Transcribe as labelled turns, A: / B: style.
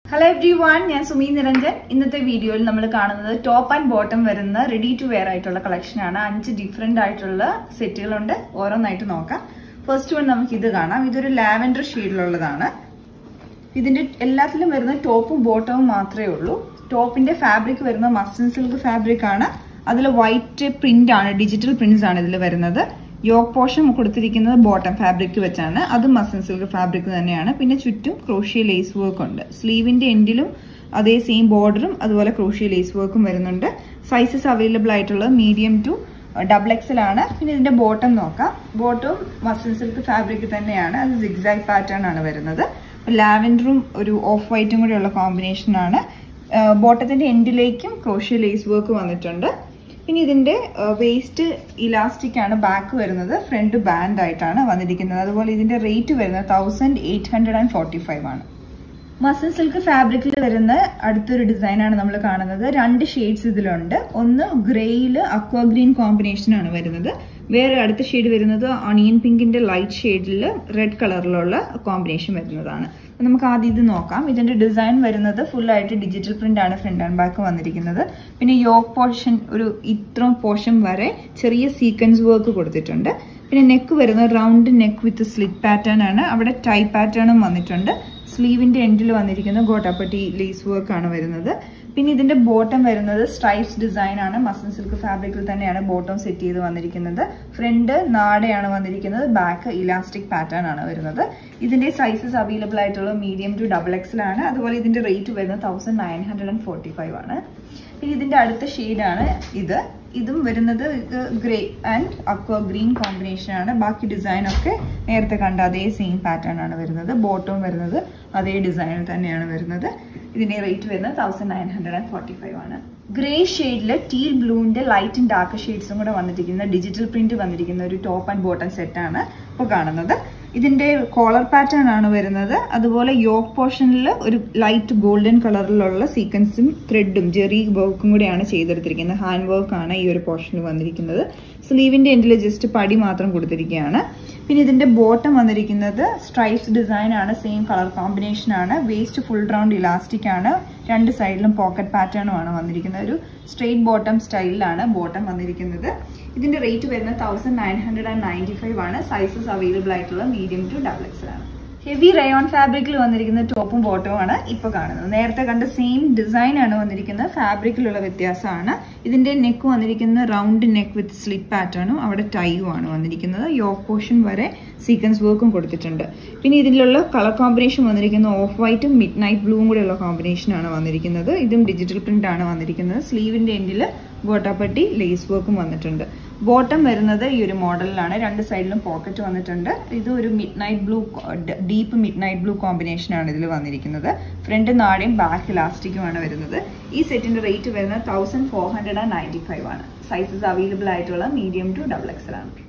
A: hello every one ഞാൻ സുമി നിരഞ്ജൻ ഇന്നത്തെ വീഡിയോയിൽ നമ്മൾ കാണുന്നത് ടോപ്പ് ആൻഡ് ബോട്ടം വരുന്ന റെഡി ടു വെയർ ആയിട്ടുള്ള കളക്ഷൻ ആണ് അഞ്ച് ഡിഫറെന്റ് ആയിട്ടുള്ള സെറ്റുകളുണ്ട് ഓരോന്നായിട്ട് നോക്കാം ഫസ്റ്റ് വൺ നമുക്ക് ഇത് കാണാം ഇതൊരു ലാവൻഡർ ഷെയ്ഡിലുള്ളതാണ് ഇതിന്റെ എല്ലാത്തിലും വരുന്ന ടോപ്പും ബോട്ടവും മാത്രമേ ഉള്ളൂ ടോപ്പിന്റെ ഫാബ്രിക് വരുന്ന മസ്ലിൻ സിൽക്ക് ഫാബ്രിക് ആണ് അതിൽ വൈറ്റ് പ്രിന്റ് ആണ് ഡിജിറ്റൽ പ്രിന്റ്സ് ആണ് ഇതിൽ വരുന്നത് യോക്ക് പോർഷൻ കൊടുത്തിരിക്കുന്നത് ബോട്ടം ഫാബ്രിക് വെച്ചാണ് അത് മസ്ലിൻ സിൽക്ക് ഫാബ്രിക് തന്നെയാണ് പിന്നെ ചുറ്റും ക്രോഷ്യ ലേസ് വർക്ക് ഉണ്ട് സ്ലീവിന്റെ എൻഡിലും അതേ സെയിം ബോർഡറും അതുപോലെ ക്രോഷ്യ ലേസ് വർക്കും വരുന്നുണ്ട് സൈസസ് അവൈലബിൾ ആയിട്ടുള്ളത് മീഡിയം ടു ഡബിൾ എക്സൽ ആണ് പിന്നെ ഇതിന്റെ ബോട്ടം നോക്കാം ബോട്ടം മസ്ലിൻ സിൽക്ക് ഫാബ്രിക് തന്നെയാണ് അത് സിഗ്സാഗ് പാറ്റേൺ ആണ് വരുന്നത് ലാവൻഡറും ഒരു ഓഫ് വൈറ്റും കൂടെയുള്ള കോമ്പിനേഷൻ ആണ് ബോട്ടത്തിന്റെ എൻഡിലേക്കും ക്രോഷ്യ ലേസ് വർക്ക് വന്നിട്ടുണ്ട് പിന്നെ ഇതിന്റെ വേസ്റ്റ് ഇലാസ്റ്റിക് ആണ് ബാക്ക് വരുന്നത് ഫ്രണ്ട് ബാൻഡ് ആയിട്ടാണ് വന്നിരിക്കുന്നത് അതുപോലെ ഇതിന്റെ റേറ്റ് വരുന്നത് thousand eight hundred and forty five ആണ് മസിൽ സിൽക്ക് ഫാബ്രിക്കിൽ വരുന്ന അടുത്തൊരു ഡിസൈൻ ആണ് നമ്മൾ കാണുന്നത് രണ്ട് ഷെയ്ഡ്സ് ഇതിലുണ്ട് ഒന്ന് ഗ്രേയില് അക്വ ഗ്രീൻ കോമ്പിനേഷൻ ആണ് വരുന്നത് വേറെ അടുത്ത ഷെയ്ഡ് വരുന്നത് ഓണിയൻ പിങ്കിന്റെ ലൈറ്റ് ഷെയ്ഡിൽ റെഡ് കളറിലുള്ള കോമ്പിനേഷൻ വരുന്നതാണ് നമുക്ക് ആദ്യം ഇത് നോക്കാം ഇതിന്റെ ഡിസൈൻ വരുന്നത് ഫുൾ ആയിട്ട് ഡിജിറ്റൽ പ്രിന്റ് ആണ് ഫ്രണ്ട് ആൻഡ് ബാക്ക് വന്നിരിക്കുന്നത് പിന്നെ യോക്ക് പോർഷൻ ഒരു ഇത്രയും പോർഷൻ വരെ ചെറിയ സീക്വൻസ് വർക്ക് കൊടുത്തിട്ടുണ്ട് പിന്നെ നെക്ക് വരുന്നത് round neck with slit pattern ആണ് അവിടെ ടൈ പാറ്റേണും വന്നിട്ടുണ്ട് സ്ലീവിന്റെ എൻഡിൽ വന്നിരിക്കുന്ന ഗോട്ടാപ്പട്ടി ലേസ് വർക്ക് ആണ് വരുന്നത് പിന്നെ ഇതിന്റെ ബോട്ടം വരുന്നത് സ്ട്രൈപ്സ് ഡിസൈൻ ആണ് മസൻ സിൽക്ക് ഫാബ്രിക്കിൽ തന്നെയാണ് ബോട്ടം സെറ്റ് ചെയ്ത് വന്നിരിക്കുന്നത് ഫ്രണ്ട് നാടയാണ് വന്നിരിക്കുന്നത് ബാക്ക് ഇലാസ്റ്റിക് പാറ്റേൺ ആണ് വരുന്നത് ഇതിന്റെ സൈസസ് അവൈലബിൾ ആയിട്ടുള്ള മീഡിയം ടു ഡബിൾ എക്സൽ ആണ് അതുപോലെ ഇതിന്റെ റേറ്റ് വരുന്നത് thousand nine hundred and forty five ആണ് പിന്നെ ഇതിന്റെ അടുത്ത ഷെയ്ഡാണ് ഇത് ഇതും വരുന്നത് grey and aqua green combination ആണ് ബാക്കി ഡിസൈൻ ഒക്കെ നേരത്തെ കണ്ട അതേ സെയിം പാറ്റേൺ ആണ് വരുന്നത് ബോട്ടവും വരുന്നത് അതേ ഡിസൈൻ തന്നെയാണ് വരുന്നത് ഇതിന്റെ റേറ്റ് വരുന്നത് thousand nine hundred and forty five ആണ് ഗ്രേ ഷെയ്ഡിൽ ടീൽ ബ്ലൂവിന്റെ ലൈറ്റ് ആൻഡ് ഡാർക്ക് ഷെയ്ഡ്സും കൂടെ വന്നിരിക്കുന്ന ഡിജിറ്റൽ പ്രിന്റ് വന്നിരിക്കുന്ന ഒരു ടോപ്പ് ആൻഡ് ബോട്ടം സെറ്റ് ആണ് ഇപ്പോൾ കാണുന്നത് ഇതിന്റെ കോളർ പാറ്റേൺ ആണ് വരുന്നത് അതുപോലെ യോക്ക് പോർഷനിൽ ഒരു ലൈറ്റ് ഗോൾഡൻ കളറിലുള്ള സീക്വൻസും ത്രെഡും ജെറി വർക്കും കൂടെയാണ് ചെയ്തെടുത്തിരിക്കുന്നത് ഹാൻഡ് വർക്ക് ആണ് ഈ ഒരു പോർഷനിൽ വന്നിരിക്കുന്നത് സ്ലീവിന്റെ എൻഡിൽ ജസ്റ്റ് പടി മാത്രം കൊടുത്തിരിക്കുകയാണ് പിന്നെ ഇതിന്റെ ബോട്ടം വന്നിരിക്കുന്നത് സ്ട്രൈപ്സ് ഡിസൈൻ ആണ് സെയിം കളർ കോമ്പിനേഷൻ ആണ് വേസ്റ്റ് ഫുൾ റൗണ്ട് ഇലാസ്റ്റിക് ആണ് രണ്ട് സൈഡിലും പോക്കറ്റ് പാറ്റേണും ആണ് വന്നിരിക്കുന്നത് ഒരു സ്ട്രെയിറ്റ് ബോട്ടം സ്റ്റൈലിലാണ് ബോട്ടം വന്നിരിക്കുന്നത് ഇതിന്റെ റേറ്റ് വരുന്നത് thousand nine hundred and ninety five ആണ് സൈസസ് അവൈലബിൾ ആയിട്ടുള്ള മീഡിയം ടു ഡബിൾ എക്സൽ ആണ് ഹെവി റയോൺ ഫാബ്രിക്കിൽ വന്നിരിക്കുന്ന ടോപ്പും ബോട്ടവും ആണ് ഇപ്പോൾ കാണുന്നത് നേരത്തെ കണ്ട സെയിം ഡിസൈൻ ആണ് വന്നിരിക്കുന്നത് ഫാബ്രിക്കിലുള്ള വ്യത്യാസമാണ് ഇതിന്റെ നെക്ക് വന്നിരിക്കുന്നത് റൗണ്ട് നെക്ക് വിത്ത് സ്ലിറ്റ് പാറ്റേണും അവിടെ ടൈയും ആണ് വന്നിരിക്കുന്നത് യോക്ക് പോർഷൻ വരെ സീക്വൻസ് വർക്കും കൊടുത്തിട്ടുണ്ട് പിന്നെ ഇതിലുള്ള കളർ കോമ്പിനേഷൻ വന്നിരിക്കുന്ന ഓഫ് വൈറ്റും മിഡ് നൈറ്റ് ബ്ലൂവും കൂടെയുള്ള കോമ്പിനേഷൻ ആണ് വന്നിരിക്കുന്നത് ഇതും ഡിജിറ്റൽ പ്രിന്റ് ആണ് വന്നിരിക്കുന്നത് സ്ലീവിന്റെ എൻഡിൽ ഗോട്ടാപ്പട്ടി ലേസ് വർക്കും വന്നിട്ടുണ്ട് ബോട്ടം വരുന്നത് ഈ ഒരു മോഡലിലാണ് രണ്ട് സൈഡിലും പോക്കറ്റ് വന്നിട്ടുണ്ട് ഇത് ഒരു midnight blue deep midnight blue combination ആണ് ഇതിൽ വന്നിരിക്കുന്നത് ഫ്രണ്ട് നാടയും ബാക്ക് ഇലാസ്റ്റിക്കുമാണ് വരുന്നത് ഈ സെറ്റിന്റെ റേറ്റ് വരുന്നത് thousand four hundred and ninety five ആണ് സൈസസ് അവൈലബിൾ ആയിട്ടുള്ള മീഡിയം ടു ഡബിൾ എക്സൽ ആണ്